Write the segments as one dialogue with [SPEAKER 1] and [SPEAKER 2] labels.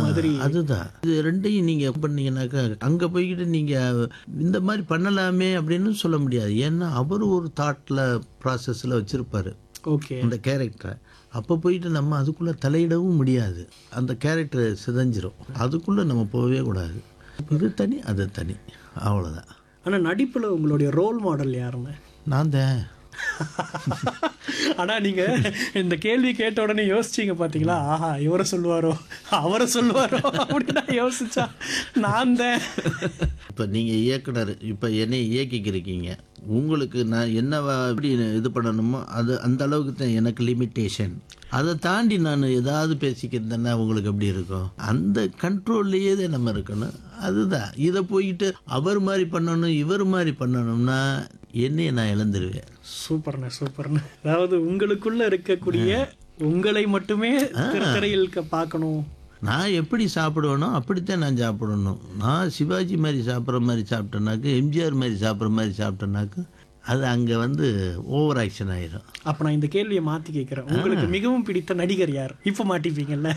[SPEAKER 1] மாதிரி
[SPEAKER 2] அதுதான் இது ரெண்டையும் நீங்க பண்ணீங்கன்னாக்கா அங்க போய்கிட்டு நீங்க இந்த மாதிரி பண்ணலாமே அப்படின்னு சொல்ல முடியாது ஏன்னா அவர் ஒரு தாட்ல ப்ராசஸ்ல வச்சிருப்பாரு
[SPEAKER 1] ஓகே
[SPEAKER 2] அந்த கேரக்டரை அப்போ போயிட்டு நம்ம அதுக்குள்ள தலையிடவும் முடியாது அந்த கேரக்டர் சிதைஞ்சிரும் அதுக்குள்ள நம்ம போகவே கூடாது இது தனி அது தனி அவ்வளோதான்
[SPEAKER 1] ஆனா நடிப்புல உங்களுடைய ரோல் மாடல் யாருன்னு
[SPEAKER 2] நான் தான்
[SPEAKER 1] ஆனா நீங்க இந்த கேள்வி கேட்ட உடனே யோசிச்சீங்க பாத்தீங்களா ஆஹா இவரை சொல்லுவாரோ அவரை சொல்லுவாரோ அப்படின்னு நான் யோசிச்சா நான் தான்
[SPEAKER 2] இப்போ நீங்கள் இயக்குனர் இப்போ என்னை இயக்கிக்கிருக்கீங்க உங்களுக்கு நான் என்னவா எப்படி இது பண்ணணுமோ அது அந்த அளவுக்கு தான் எனக்கு லிமிட்டேஷன் அதை தாண்டி நான் ஏதாவது பேசிக்கிறதுன்னா உங்களுக்கு எப்படி இருக்கும் அந்த கண்ட்ரோல்லையே தான் நம்ம இருக்கணும் அதுதான் இதை போயிட்டு அவர் மாதிரி பண்ணணும் இவர் மாதிரி பண்ணணும்னா என்னைய நான் இழந்துருவேன்
[SPEAKER 1] சூப்பர்ண்ணே சூப்பர்ண்ணே அதாவது உங்களுக்குள்ள இருக்கக்கூடிய உங்களை மட்டுமே திரையில் க- பார்க்கணும்
[SPEAKER 2] நான் எப்படி சாப்பிடுவேனோ அப்படித்தான் நான் சாப்பிடணும் நான் சிவாஜி மாதிரி சாப்பிட்ற மாதிரி சாப்பிட்டேனாக்கு எம்ஜிஆர் மாதிரி சாப்பிட்ற மாதிரி சாப்பிட்டேனாக்கு அது அங்கே வந்து ஓவர் ஆக்ஷன் ஆயிரும்
[SPEAKER 1] அப்ப நான் இந்த கேள்வியை மாத்தி கேட்கிறேன் உங்களுக்கு மிகவும் பிடித்த நடிகர் யார் இப்ப மாட்டிப்பீங்கல்ல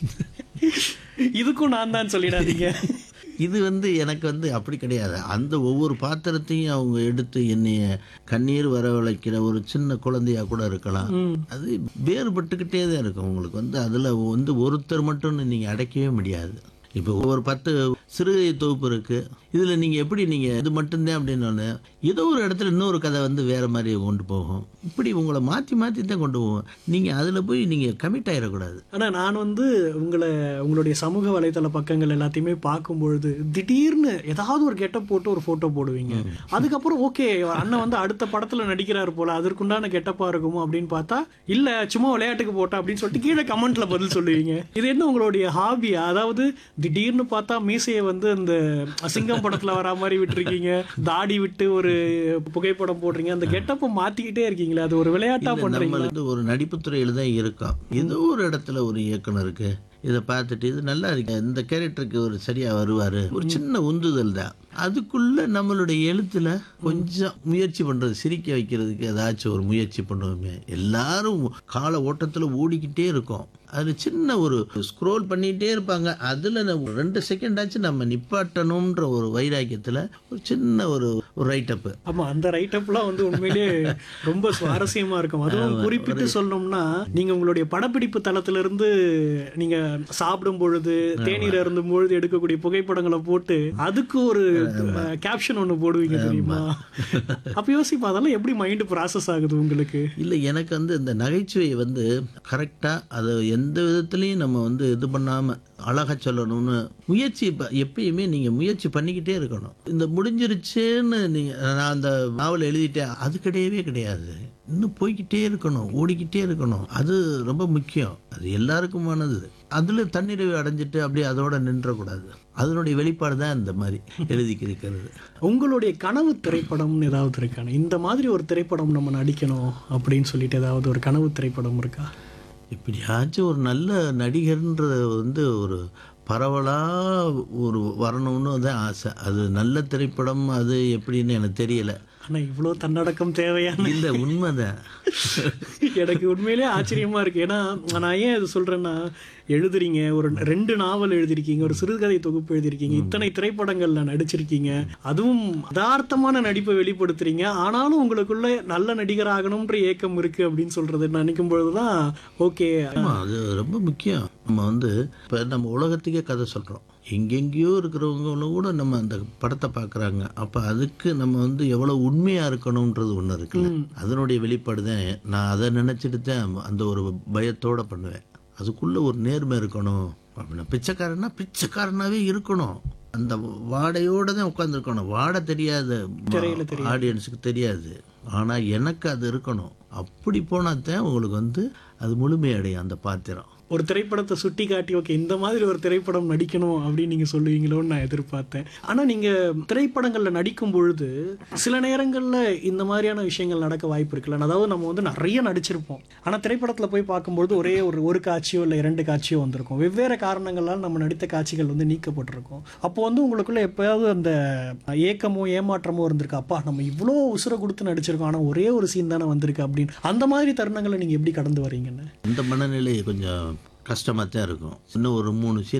[SPEAKER 1] இதுக்கும் நான் தான் சொல்லிடாதீங்க
[SPEAKER 2] இது வந்து எனக்கு வந்து அப்படி கிடையாது அந்த ஒவ்வொரு பாத்திரத்தையும் அவங்க எடுத்து என்னைய கண்ணீர் வரவழைக்கிற ஒரு சின்ன குழந்தையா கூட இருக்கலாம் அது வேறுபட்டுக்கிட்டே தான் இருக்கும் உங்களுக்கு வந்து அதில் வந்து ஒருத்தர் மட்டும் நீங்கள் அடைக்கவே முடியாது இப்போ ஒரு பத்து சிறுகதை தொகுப்பு இருக்கு இதில் நீங்கள் எப்படி நீங்கள் இது மட்டும்தான் அப்படின்னு ஏதோ ஒரு இடத்துல இன்னொரு கதை வந்து வேற மாதிரி கொண்டு போகும் இப்படி உங்களை மாற்றி மாற்றி தான் கொண்டு போவோம் நீங்கள் அதில் போய் நீங்கள் கமிட் ஆயிடக்கூடாது
[SPEAKER 1] ஆனா நான் வந்து உங்களை உங்களுடைய சமூக வலைதள பக்கங்கள் எல்லாத்தையுமே பார்க்கும் பொழுது திடீர்னு ஏதாவது ஒரு கெட்டப் போட்டு ஒரு போட்டோ போடுவீங்க அதுக்கப்புறம் ஓகே அண்ணன் வந்து அடுத்த படத்துல நடிக்கிறாரு போல அதற்குண்டான கெட்டப்பா இருக்குமோ அப்படின்னு பார்த்தா இல்ல சும்மா விளையாட்டுக்கு போட்டா அப்படின்னு சொல்லிட்டு கீழே கமெண்ட்ல பதில் சொல்லுவீங்க இது என்ன உங்களுடைய ஹாபியா அதாவது திடீர்னு பார்த்தா மீசையை வந்து அந்த சிங்கம் படத்துல வரா மாதிரி விட்டுருக்கீங்க தாடி விட்டு ஒரு புகைப்படம் போடுறீங்க அந்த கெட்டப்பை மாத்திக்கிட்டே இருக்கீங்களே அது ஒரு விளையாட்டா
[SPEAKER 2] இல்ல,
[SPEAKER 1] பண்றீங்க
[SPEAKER 2] நம்ம வந்து ஒரு நடிப்புத்துறையில் தான் இருக்கோம் ஏதோ ஒரு இடத்துல ஒரு இயக்குனருக்கு இதை பார்த்துட்டு இது நல்லா இருக்கு இந்த கேரக்டருக்கு ஒரு சரியா வருவாரு ஒரு சின்ன உந்துதல் தான் அதுக்குள்ள நம்மளுடைய எழுத்துல கொஞ்சம் முயற்சி பண்றது சிரிக்க வைக்கிறதுக்கு ஏதாச்சும் ஒரு முயற்சி பண்ணுவோமே எல்லாரும் கால ஓட்டத்துல ஓடிக்கிட்டே இருக்கோம் அது சின்ன ஒரு ஸ்க்ரோல் பண்ணிட்டே இருப்பாங்க அதுல நம்ம ரெண்டு செகண்ட் ஆச்சு நம்ம நிப்பாட்டணும்ன்ற ஒரு வைராக்கியத்துல ஒரு சின்ன ஒரு ஒரு ரைட்டப்பு
[SPEAKER 1] ஆமா அந்த ரைட்டப்லாம் வந்து உண்மையிலேயே ரொம்ப சுவாரஸ்யமா இருக்கும் அதுவும் குறிப்பிட்டு சொல்லணும்னா நீங்க உங்களுடைய படப்பிடிப்பு தளத்துல இருந்து நீங்க சாப்பிடும் பொழுது தேநீர் அருந்தும் பொழுது எடுக்கக்கூடிய புகைப்படங்களை போட்டு அதுக்கு ஒரு கேப்ஷன் ஒண்ணு போடுவீங்க தெரியுமா அப்ப யோசிப்பா அதெல்லாம் எப்படி மைண்ட் ப்ராசஸ் ஆகுது உங்களுக்கு
[SPEAKER 2] இல்லை எனக்கு வந்து இந்த நகைச்சுவையை வந்து கரெக்டாக அதை எந்த விதத்துலையும் நம்ம வந்து இது பண்ணாமல் அழகாக சொல்லணும்னு முயற்சி இப்போ எப்பயுமே நீங்கள் முயற்சி பண்ணிக்கிட்டே இருக்கணும் இந்த முடிஞ்சிருச்சுன்னு நீங்கள் நான் அந்த நாவல் எழுதிட்டேன் அது கிடையவே கிடையாது இன்னும் போய்க்கிட்டே இருக்கணும் ஓடிக்கிட்டே இருக்கணும் அது ரொம்ப முக்கியம் அது எல்லாருக்குமானது அதில் தன்னிறைவு அடைஞ்சிட்டு அப்படியே அதோட நின்றக்கூடாது அதனுடைய வெளிப்பாடு தான் இந்த மாதிரி எழுதிக்கிறது
[SPEAKER 1] உங்களுடைய கனவு திரைப்படம்னு ஏதாவது இருக்கானே இந்த மாதிரி ஒரு திரைப்படம் நம்ம நடிக்கணும் அப்படின்னு சொல்லிட்டு ஏதாவது ஒரு கனவு திரைப்படம் இருக்கா
[SPEAKER 2] இப்படியாச்சும் ஒரு நல்ல நடிகர்ன்றது வந்து ஒரு பரவலாக ஒரு வரணும்னு தான் ஆசை அது நல்ல திரைப்படம் அது எப்படின்னு எனக்கு தெரியல
[SPEAKER 1] ஆனா இவ்வளவு தன்னடக்கம் தேவையான
[SPEAKER 2] இல்லை உண்மைதான்
[SPEAKER 1] எனக்கு உண்மையிலே ஆச்சரியமா இருக்கு ஏன்னா நான் ஏன் இது சொல்றேன்னா எழுதுறீங்க ஒரு ரெண்டு நாவல் எழுதிருக்கீங்க ஒரு சிறுகதை தொகுப்பு எழுதிருக்கீங்க இத்தனை திரைப்படங்கள்ல நடிச்சிருக்கீங்க அதுவும் யதார்த்தமான நடிப்பை வெளிப்படுத்துறீங்க ஆனாலும் உங்களுக்குள்ள நல்ல நடிகர் ஆகணும்ன்ற ஏக்கம் இருக்கு அப்படின்னு சொல்றது நினைக்கும் பொழுதுதான் ஓகே
[SPEAKER 2] ஆமாம் அது ரொம்ப முக்கியம் நம்ம வந்து இப்போ நம்ம உலகத்துக்கே கதை சொல்கிறோம் எங்கெங்கேயோ இருக்கிறவங்களும் கூட நம்ம அந்த படத்தை பார்க்குறாங்க அப்போ அதுக்கு நம்ம வந்து எவ்வளோ உண்மையாக இருக்கணுன்றது ஒன்று இருக்குல்ல அதனுடைய வெளிப்பாடு தான் நான் அதை நினச்சிட்டு தான் அந்த ஒரு பயத்தோடு பண்ணுவேன் அதுக்குள்ளே ஒரு நேர்மை இருக்கணும் அப்படின்னா பிச்சைக்காரன்னா பிச்சைக்காரனாவே இருக்கணும் அந்த வாடையோட தான் உட்காந்துருக்கணும் வாடை தெரியாது ஆடியன்ஸுக்கு தெரியாது ஆனால் எனக்கு அது இருக்கணும் அப்படி போனால் தான் உங்களுக்கு வந்து அது முழுமையடையும் அந்த பாத்திரம்
[SPEAKER 1] ஒரு திரைப்படத்தை சுட்டி காட்டி ஓகே இந்த மாதிரி ஒரு திரைப்படம் நடிக்கணும் அப்படின்னு நீங்க சொல்லுவீங்களோன்னு நான் எதிர்பார்த்தேன் ஆனா நீங்க திரைப்படங்கள்ல நடிக்கும் பொழுது சில நேரங்கள்ல இந்த மாதிரியான விஷயங்கள் நடக்க வாய்ப்பு இருக்குல்ல அதாவது நம்ம வந்து நிறைய நடிச்சிருப்போம் ஆனா திரைப்படத்துல போய் பார்க்கும்பொழுது ஒரே ஒரு ஒரு காட்சியோ இல்லை இரண்டு காட்சியோ வந்திருக்கும் வெவ்வேறு காரணங்களால் நம்ம நடித்த காட்சிகள் வந்து நீக்கப்பட்டிருக்கும் அப்போ வந்து உங்களுக்குள்ள எப்பயாவது அந்த ஏக்கமோ ஏமாற்றமோ இருந்திருக்கு அப்பா நம்ம இவ்வளோ உசுரை கொடுத்து நடிச்சிருக்கோம் ஆனா ஒரே ஒரு சீன் தானே வந்திருக்கு அப்படின்னு அந்த மாதிரி தருணங்களை நீங்க எப்படி கடந்து வரீங்கன்னு
[SPEAKER 2] இந்த மனநிலை கொஞ்சம் கஷ்டமாக தான் இருக்கும் இன்னும் ஒரு மூணு சீன்